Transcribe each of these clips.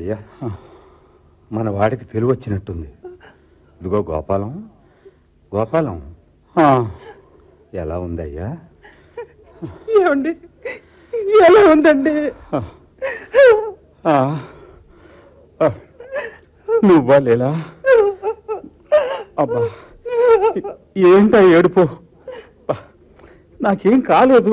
అయ్యా మన వాడికి తెలివి వచ్చినట్టుంది ఇదిగో గోపాలం గోపాలం ఎలా ఉందయ్యా ఏమండి ఎలా ఉందండి నువ్వా లేలా అబ్బా ఏంటా ఏడుపు అబ్బా, నాకేం కాలేదు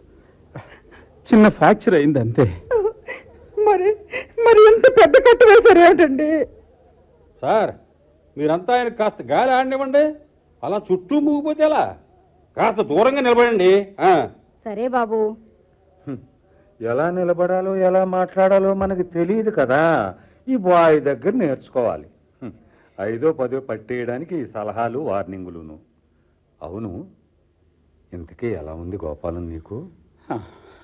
చిన్న ఫ్రాక్చర్ అయింది అంతే మరి మరి ఎంత పెద్ద కట్టు వేశారు ఏమిటండి సార్ మీరంతా ఆయన కాస్త గాలి ఆడనివ్వండి అలా చుట్టూ మూగిపోతే ఎలా కాస్త దూరంగా నిలబడండి ఆ. సరే బాబు హ్మ్. ఎలా నిలబడాలో ఎలా మాట్లాడాలో మనకి తెలియదు కదా ఈ బాయ్ దగ్గర నేర్చుకోవాలి హ్మ్. ఐదో పదో పట్టేయడానికి ఈ సలహాలు వార్నింగులును అవును ఇంతకీ ఎలా ఉంది గోపాలం నీకు ఆ,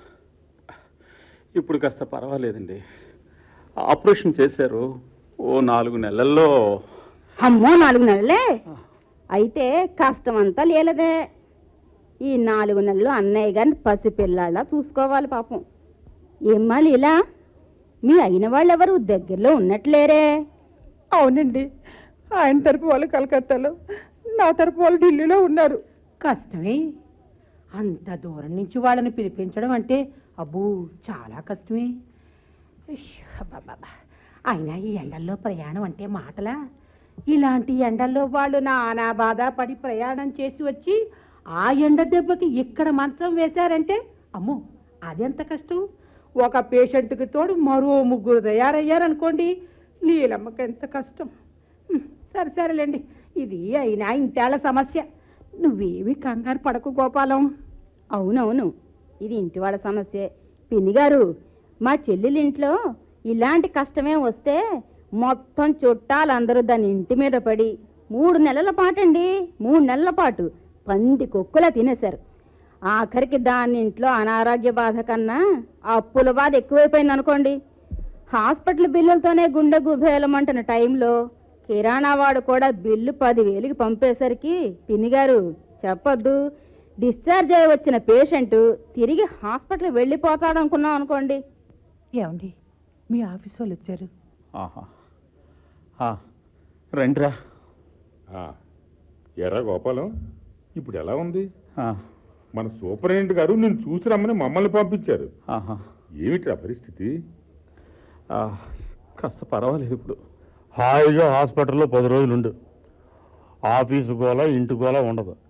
ఇప్పుడు కాస్త పర్వాలేదండి ఆపరేషన్ చేశారు ఓ నాలుగు నెలల్లో అమ్మో నాలుగు నెలలే అయితే కష్టం అంతా లేలదే ఈ నాలుగు నెలలు అన్నయ్య గారిని పసిపిల్లాళ్ళ చూసుకోవాలి పాపం ఏమ్మా లీలా మీ అయిన వాళ్ళెవరు దగ్గరలో ఉన్నట్లేరే అవునండి ఆయన తరపు వాళ్ళు కలకత్తాలో నా తరపు వాళ్ళు ఢిల్లీలో ఉన్నారు కష్టమే అంత దూరం నుంచి వాళ్ళని పిలిపించడం అంటే అబ్బో చాలా కష్టమే ఇష్, అబ్బబ్బబ్బా. అయినా ఈ ఎండల్లో ప్రయాణం అంటే మాటలా ఇలాంటి ఎండల్లో వాళ్ళు నానా బాధ పడి ప్రయాణం చేసి వచ్చి ఆ ఎండ దెబ్బకి ఇక్కడ మంచం వేశారంటే అమ్మో అదెంత కష్టం ఒక పేషెంట్కి తోడు మరో ముగ్గురు తయారయ్యారనుకోండి నీలమ్మకి ఎంత కష్టం హ్మ్, సరే సరేలేండి ఇది అయినా ఇంతేళ్ల సమస్య నువ్వేమి కంగారు పడకు గోపాలం అవునవును ఇది ఇంటి వాళ్ళ సమస్యే పిన్ని గారు మా చెల్లెలింట్లో ఇలాంటి కష్టమే వస్తే మొత్తం చుట్టాలందరూ దాని ఇంటి మీద పడి మూడు నెలల పాటండి మూడు నెలల పాటు పంది కుక్కలా తినేశారు ఆఖరికి దాని ఇంట్లో అనారోగ్య బాధ కన్నా అప్పుల బాధ ఎక్కువైపోయింది అనుకోండి హాస్పిటల్ బిల్లులతోనే గుండె గుబేలమంటున్న టైంలో కిరాణా వాడు కూడా బిల్లు పదివేలకి పంపేసరికి పిన్నిగారు చెప్పొద్దు డిశ్చార్జ్ అయి వచ్చిన పేషెంట్ తిరిగి హాస్పిటల్ వెళ్ళిపోతాడు అనుకున్నాం అనుకోండి ఏమండి మీ ఆఫీస్ వాళ్ళు వచ్చారు ఆహా ఆ, రండిరా ఆ, ఎరా గోపాలం ఇప్పుడు ఎలా ఉంది ఆ, మన సూపరింటెండెంట్ గారు నేను చూసి రమ్మని మమ్మల్ని పంపించారు ఆహా ఏమిట్రా పరిస్థితి ఆ, కాస్త పర్వాలేదు ఇప్పుడు హాయిగా హాస్పిటల్లో పది రోజులు ఉండు ఆఫీసు గోల ఇంటి గోల ఉండదు